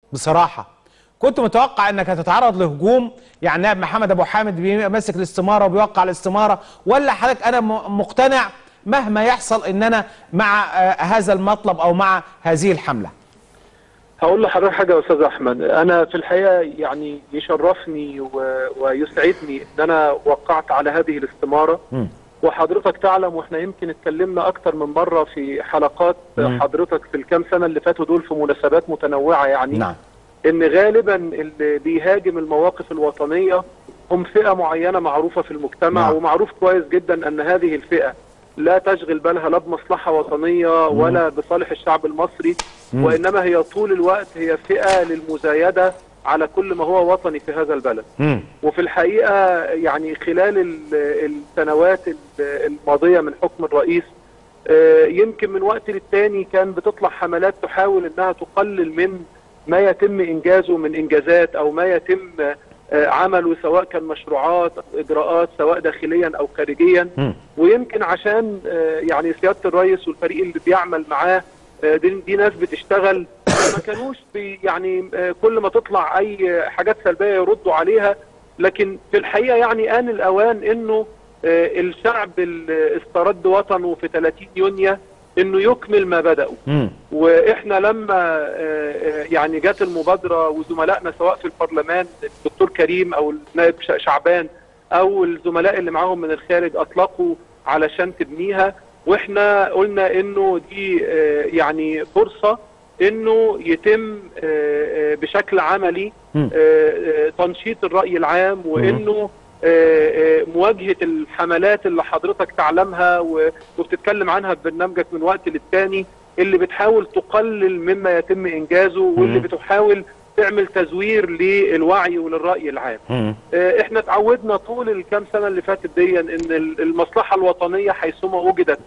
بصراحه كنت متوقع انك هتتعرض لهجوم يعني نائب محمد ابو حامد بي- ماسك الاستماره وبيوقع الاستماره ولا حضرتك انا م- مقتنع مهما يحصل ان انا مع آه، هذا المطلب او مع هذه الحمله هقول لحضرتك حاجه يا استاذ احمد انا في الحقيقه يعني يشرفني و... ويسعدني ان انا وقعت على هذه الاستماره مم. وحضرتك تعلم واحنا يمكن اتكلمنا اكتر من مره في حلقات مم. حضرتك في الكام سنه اللي فاتوا دول في مناسبات متنوعه يعني نعم ان غالبا اللي بيهاجم المواقف الوطنيه هم فئه معينه معروفه في المجتمع نعم. ومعروف كويس جدا ان هذه الفئه لا تشغل بالها لا بمصلحه وطنيه ولا بصالح الشعب المصري مم. وانما هي طول الوقت هي فئه للمزايده على كل ما هو وطني في هذا البلد مم. وفي الحقيقه يعني خلال ال- السنوات ال- الماضيه من حكم الرئيس آه، يمكن من وقت للتاني كان بتطلع حملات تحاول انها تقلل من ما يتم انجازه من انجازات او ما يتم آه، عمله سواء كان مشروعات أو اجراءات سواء داخليا او خارجيا مم. ويمكن عشان آه، يعني سياده الرئيس والفريق اللي بيعمل معاه آه، دي, دي ناس بتشتغل ما كانوش بي يعني آه، كل ما تطلع اي حاجات سلبيه يردوا عليها لكن في الحقيقه يعني ان الاوان انه آه، الشعب اللي استرد وطنه في 30 يونيو انه يكمل ما بداوا مم. واحنا لما آه، آه، يعني جت المبادره وزملائنا سواء في البرلمان الدكتور كريم او النائب ش- شعبان او الزملاء اللي معاهم من الخارج اطلقوا علشان تبنيها واحنا قلنا انه دي آه، يعني فرصه انه يتم آه، آه، بشكل عملي مم. آه، آه، تنشيط الراي العام وانه آه، آه، مواجهه الحملات اللي حضرتك تعلمها و- وبتتكلم عنها في برنامجك من وقت للتاني اللي بتحاول تقلل مما يتم انجازه واللي مم. بتحاول تعمل تزوير للوعي وللراي العام. مم. آه، احنا اتعودنا طول الكام سنه اللي فاتت دي ان ال- المصلحه الوطنيه حيثما وجدت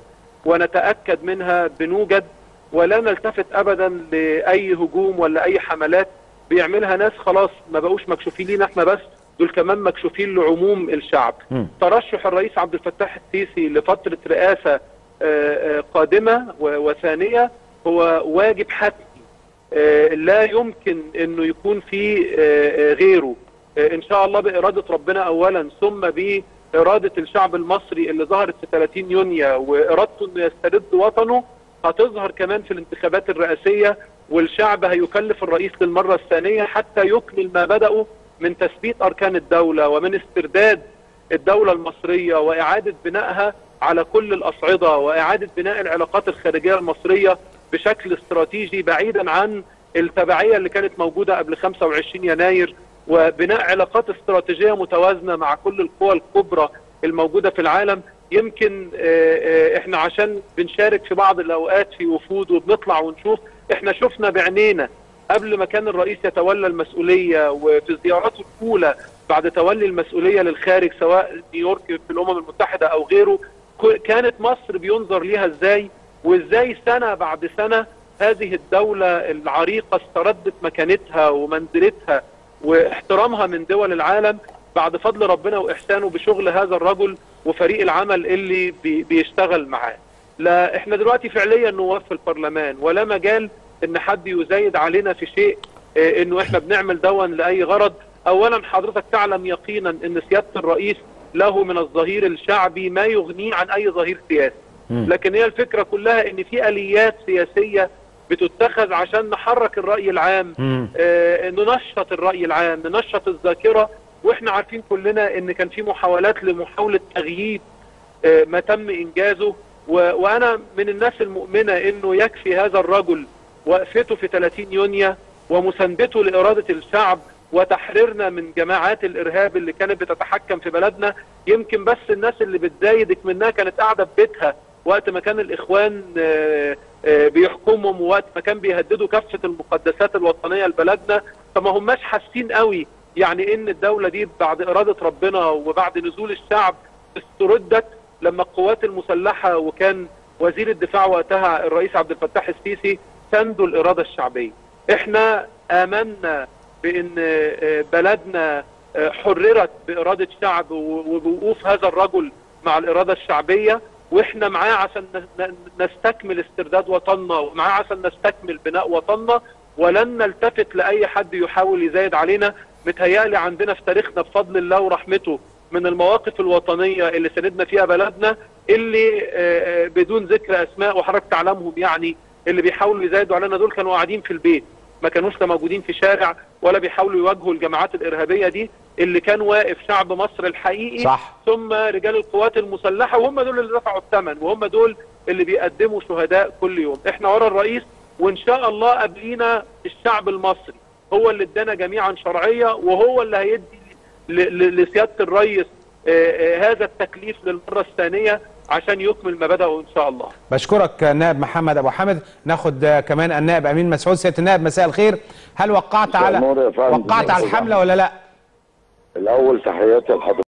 ونتاكد منها بنوجد ولا نلتفت ابدا لاي هجوم ولا اي حملات بيعملها ناس خلاص ما بقوش مكشوفين لينا احنا بس دول كمان مكشوفين لعموم الشعب. مم. ترشح الرئيس عبد الفتاح السيسي لفتره رئاسه آه، آه، قادمه و- وثانيه هو واجب حتمي آه، لا يمكن انه يكون في آه، آه، غيره آه، ان شاء الله باراده ربنا اولا ثم باراده الشعب المصري اللي ظهرت في 30 يونيو وارادته انه يسترد وطنه هتظهر كمان في الانتخابات الرئاسيه والشعب هيكلف الرئيس للمره الثانيه حتى يكمل ما بداوا من تثبيت اركان الدوله ومن استرداد الدوله المصريه واعاده بنائها على كل الاصعده واعاده بناء العلاقات الخارجيه المصريه بشكل استراتيجي بعيدا عن التبعيه اللي كانت موجوده قبل 25 يناير وبناء علاقات استراتيجيه متوازنه مع كل القوى الكبرى الموجوده في العالم يمكن آه، آه، احنا عشان بنشارك في بعض الاوقات في وفود وبنطلع ونشوف احنا شفنا بعينينا قبل ما كان الرئيس يتولى المسؤوليه وفي زياراته الاولى بعد تولي المسؤوليه للخارج سواء نيويورك في الامم المتحده او غيره ك- كانت مصر بينظر ليها ازاي وازاي سنه بعد سنه هذه الدوله العريقه استردت مكانتها ومنزلتها واحترامها من دول العالم بعد فضل ربنا واحسانه بشغل هذا الرجل وفريق العمل اللي بي بيشتغل معاه. لا احنا دلوقتي فعليا نواب في البرلمان ولا مجال ان حد يزايد علينا في شيء اه انه احنا بنعمل دون لاي غرض اولا حضرتك تعلم يقينا ان سياده الرئيس له من الظهير الشعبي ما يغنيه عن اي ظهير سياسي مم. لكن هي الفكره كلها ان في اليات سياسيه بتتخذ عشان نحرك الراي العام مم. آه، ننشط الراي العام ننشط الذاكره واحنا عارفين كلنا ان كان في محاولات لمحاوله تغييب آه، ما تم انجازه و... وانا من الناس المؤمنه انه يكفي هذا الرجل وقفته في 30 يونيو ومساندته لاراده الشعب وتحريرنا من جماعات الارهاب اللي كانت بتتحكم في بلدنا يمكن بس الناس اللي بتزايدك منها كانت قاعده في بيتها وقت ما كان الاخوان آه، آه، بيحكمهم ووقت ما كان بيهددوا كافه المقدسات الوطنيه لبلدنا فما هماش حاسين قوي يعني ان الدوله دي بعد اراده ربنا وبعد نزول الشعب استردت لما القوات المسلحه وكان وزير الدفاع وقتها الرئيس عبد الفتاح السيسي ساندوا الاراده الشعبيه. احنا امنا بان آه، بلدنا آه، حررت باراده شعب و- وبوقوف هذا الرجل مع الاراده الشعبيه واحنا معاه عشان ن- ن- نستكمل استرداد وطننا ومعاه عشان نستكمل بناء وطننا ولن نلتفت لاي حد يحاول يزايد علينا متهيألي عندنا في تاريخنا بفضل الله ورحمته من المواقف الوطنيه اللي سندنا فيها بلدنا اللي آه، آه، بدون ذكر اسماء وحضرتك تعلمهم يعني اللي بيحاولوا يزايدوا علينا دول كانوا قاعدين في البيت ما كانوش لا موجودين في شارع ولا بيحاولوا يواجهوا الجماعات الارهابيه دي اللي كان واقف شعب مصر الحقيقي صح. ثم رجال القوات المسلحه وهم دول اللي دفعوا الثمن وهم دول اللي بيقدموا شهداء كل يوم احنا ورا الرئيس وان شاء الله قبلينا الشعب المصري هو اللي ادانا جميعا شرعيه وهو اللي هيدي ل- ل- لسياده الرئيس آه، آه، هذا التكليف للمره الثانيه عشان يكمل ما بدأه ان شاء الله بشكرك النائب محمد ابو حامد ناخد آه، كمان النائب امين مسعود سياده النائب مساء الخير هل وقعت مساء على النور يا فندم. وقعت على الحمله ولا لا الأول تحياتي لحضرتك